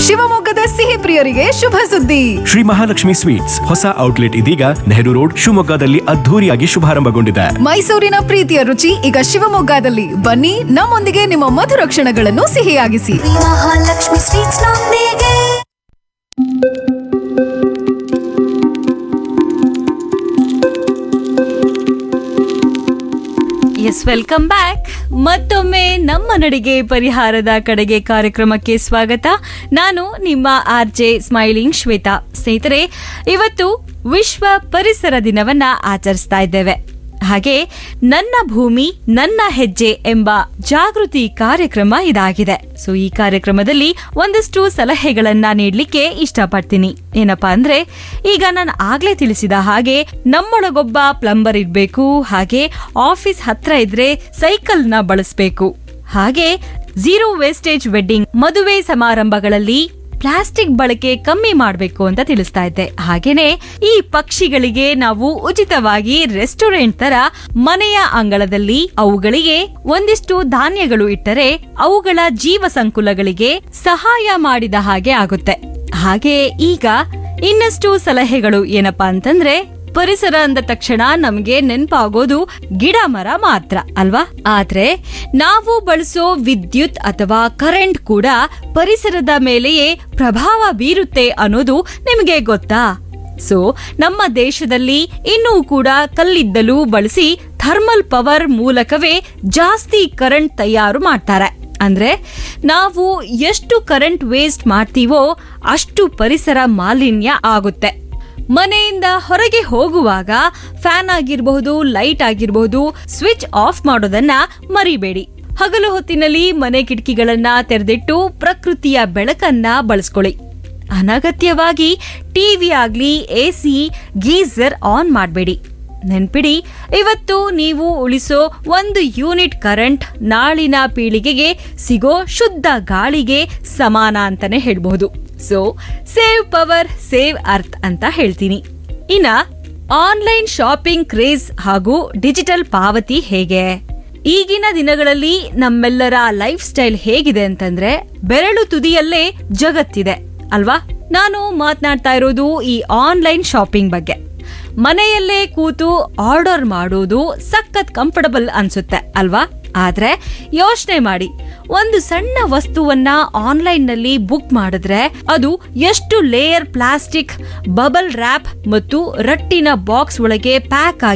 ಶಿವಮೊಗ್ಗದ ಸಿಹಿ ಪ್ರಿಯರಿಗೆ ಶುಭ ಸುದ್ದಿ ಶ್ರೀ ಮಹಾಲಕ್ಷ್ಮಿ ಸ್ವೀಟ್ಸ್ ಹೊಸ ಔಟ್ಲೆಟ್ ಇದೀಗ ನೆಹರು ರೋಡ್ ಶಿವಮೊಗ್ಗದಲ್ಲಿ ಅದ್ಧೂರಿಯಾಗಿ ಶುಭಾರಂಭಗೊಂಡಿದೆ ಮೈಸೂರಿನ ಪ್ರೀತಿಯ ರುಚಿ ಈಗ ಶಿವಮೊಗ್ಗದಲ್ಲಿ ಬನ್ನಿ ನಮ್ಮೊಂದಿಗೆ ನಿಮ್ಮ ಮಧುರ ಕ್ಷಣಗಳನ್ನು ಸಿಹಿಯಾಗಿಸಿ ಮಹಾಲಕ್ಷ್ಮಿ ಸ್ವೀಟ್ಸ್ ನೊಂದಿಗೆ ಎಸ್ ವೆಲ್ಕಮ್ ಬ್ಯಾಕ್ ಮತ್ತೊಮ್ಮೆ ನಮ್ಮ ನಡಿಗೆ ಪರಿಹಾರದ ಕಡೆಗೆ ಕಾರ್ಯಕ್ರಮಕ್ಕೆ ಸ್ವಾಗತ ನಾನು ನಿಮ್ಮ ಆರ್ ಜೆ ಸ್ಮೈಲಿಂಗ್ ಶ್ವೇತಾ ಸ್ನೇಹಿತರೆ ಇವತ್ತು ವಿಶ್ವ ಪರಿಸರ ದಿನವನ್ನ ಆಚರಿಸ್ತಾ ಇದ್ದೇವೆ ಹಾಗೆ ನನ್ನ ಭೂಮಿ ನನ್ನ ಹೆಜ್ಜೆ ಎಂಬ ಜಾಗೃತಿ ಕಾರ್ಯಕ್ರಮ ಇದಾಗಿದೆ ಸೊ ಈ ಕಾರ್ಯಕ್ರಮದಲ್ಲಿ ಒಂದಷ್ಟು ಸಲಹೆಗಳನ್ನ ನೀಡಲಿಕ್ಕೆ ಇಷ್ಟಪಡ್ತೀನಿ ಏನಪ್ಪಾ ಅಂದ್ರೆ ಈಗ ನಾನು ಆಗ್ಲೇ ತಿಳಿಸಿದ ಹಾಗೆ ನಮ್ಮೊಳಗೊಬ್ಬ ಪ್ಲಂಬರ್ ಇರ್ಬೇಕು ಹಾಗೆ ಆಫೀಸ್ ಹತ್ರ ಇದ್ರೆ ಸೈಕಲ್ನ ಬಳಸಬೇಕು ಹಾಗೆ ಝೀರೋ ವೇಸ್ಟೇಜ್ ವೆಡ್ಡಿಂಗ್ ಮದುವೆ ಸಮಾರಂಭಗಳಲ್ಲಿ ಪ್ಲಾಸ್ಟಿಕ್ ಬಳಕೆ ಕಮ್ಮಿ ಮಾಡಬೇಕು ಅಂತ ತಿಳಿಸ್ತಾ ಇದ್ದೆ ಹಾಗೇನೆ ಈ ಪಕ್ಷಿಗಳಿಗೆ ನಾವು ಉಚಿತವಾಗಿ ರೆಸ್ಟೋರೆಂಟ್ ತರ ಮನೆಯ ಅಂಗಳದಲ್ಲಿ ಅವುಗಳಿಗೆ ಒಂದಿಷ್ಟು ಧಾನ್ಯಗಳು ಇಟ್ಟರೆ ಅವುಗಳ ಜೀವ ಸಂಕುಲಗಳಿಗೆ ಸಹಾಯ ಮಾಡಿದ ಹಾಗೆ ಆಗುತ್ತೆ ಹಾಗೆ ಈಗ ಇನ್ನಷ್ಟು ಸಲಹೆಗಳು ಏನಪ್ಪಾ ಅಂತಂದ್ರೆ ಪರಿಸರ ಅಂದ ತಕ್ಷಣ ನಮ್ಗೆ ನೆನಪಾಗೋದು ಗಿಡ ಮರ ಮಾತ್ರ ಅಲ್ವಾ ಆದ್ರೆ ನಾವು ಬಳಸೋ ವಿದ್ಯುತ್ ಅಥವಾ ಕರೆಂಟ್ ಕೂಡ ಪರಿಸರದ ಮೇಲೆಯೇ ಪ್ರಭಾವ ಬೀರುತ್ತೆ ಅನ್ನೋದು ನಿಮಗೆ ಗೊತ್ತಾ ಸೊ ನಮ್ಮ ದೇಶದಲ್ಲಿ ಇನ್ನೂ ಕೂಡ ಕಲ್ಲಿದ್ದಲು ಬಳಸಿ ಥರ್ಮಲ್ ಪವರ್ ಮೂಲಕವೇ ಜಾಸ್ತಿ ಕರೆಂಟ್ ತಯಾರು ಮಾಡ್ತಾರೆ ಅಂದ್ರೆ ನಾವು ಎಷ್ಟು ಕರೆಂಟ್ ವೇಸ್ಟ್ ಮಾಡ್ತೀವೋ ಅಷ್ಟು ಪರಿಸರ ಮಾಲಿನ್ಯ ಆಗುತ್ತೆ ಮನೆಯಿಂದ ಹೊರಗೆ ಹೋಗುವಾಗ ಫ್ಯಾನ್ ಆಗಿರಬಹುದು ಲೈಟ್ ಆಗಿರಬಹುದು ಸ್ವಿಚ್ ಆಫ್ ಮಾಡೋದನ್ನ ಮರಿಬೇಡಿ ಹಗಲು ಹೊತ್ತಿನಲ್ಲಿ ಮನೆ ಕಿಟಕಿಗಳನ್ನ ತೆರೆದಿಟ್ಟು ಪ್ರಕೃತಿಯ ಬೆಳಕನ್ನ ಬಳಸ್ಕೊಳ್ಳಿ ಅನಗತ್ಯವಾಗಿ ಟಿವಿ ಆಗ್ಲಿ ಎಸಿ ಗೀಸರ್ ಆನ್ ಮಾಡಬೇಡಿ ನೆನ್ಪಿಡಿ ಇವತ್ತು ನೀವು ಉಳಿಸೋ ಒಂದು ಯೂನಿಟ್ ಕರೆಂಟ್ ನಾಳಿನ ಪೀಳಿಗೆಗೆ ಸಿಗೋ ಶುದ್ಧ ಗಾಳಿಗೆ ಸಮಾನ ಅಂತಾನೆ ಹೇಳ್ಬಹುದು so save power save earth ಅಂತ ಹೇಳ್ತೀನಿ ಇನ್ನ ಆನ್ಲೈನ್ ಶಾಪಿಂಗ್ ಕ್ರೇಜ್ ಹಾಗೂ ಡಿಜಿಟಲ್ ಪಾವತಿ ಹೇಗೆ ಈಗಿನ ದಿನಗಳಲ್ಲಿ ನಮ್ಮೆಲ್ಲರ ಲೈಫ್ ಸ್ಟೈಲ್ ಹೇಗಿದೆ ಅಂತಂದ್ರೆ ಬೆರಳು ತುದಿಯಲ್ಲೇ ಜಗತ್ತಿದೆ ಅಲ್ವಾ ನಾನು ಮಾತನಾಡ್ತಾ ಇರೋದು ಈ ಆನ್ಲೈನ್ ಶಾಪಿಂಗ್ ಬಗ್ಗೆ ಮನೆಯಲ್ಲೇ ಕೂತು ಆರ್ಡರ್ ಮಾಡೋದು ಸಖತ್ ಕಂಫರ್ಟಬಲ್ ಅನ್ಸುತ್ತೆ ಅಲ್ವಾ ಆದ್ರೆ ಯೋಚನೆ ಮಾಡಿ ಒಂದು ಸಣ್ಣ ವಸ್ತುವನ್ನ ಆನ್ಲೈನ್ ನಲ್ಲಿ ಬುಕ್ ಮಾಡಿದ್ರೆ ಅದು ಎಷ್ಟು ಲೇಯರ್ ಪ್ಲಾಸ್ಟಿಕ್ ಬಬಲ್ ರ್ಯಾಪ್ ಮತ್ತು ರಟ್ಟಿನ ಬಾಕ್ಸ್ ಒಳಗೆ ಪ್ಯಾಕ್ ಆಗಿ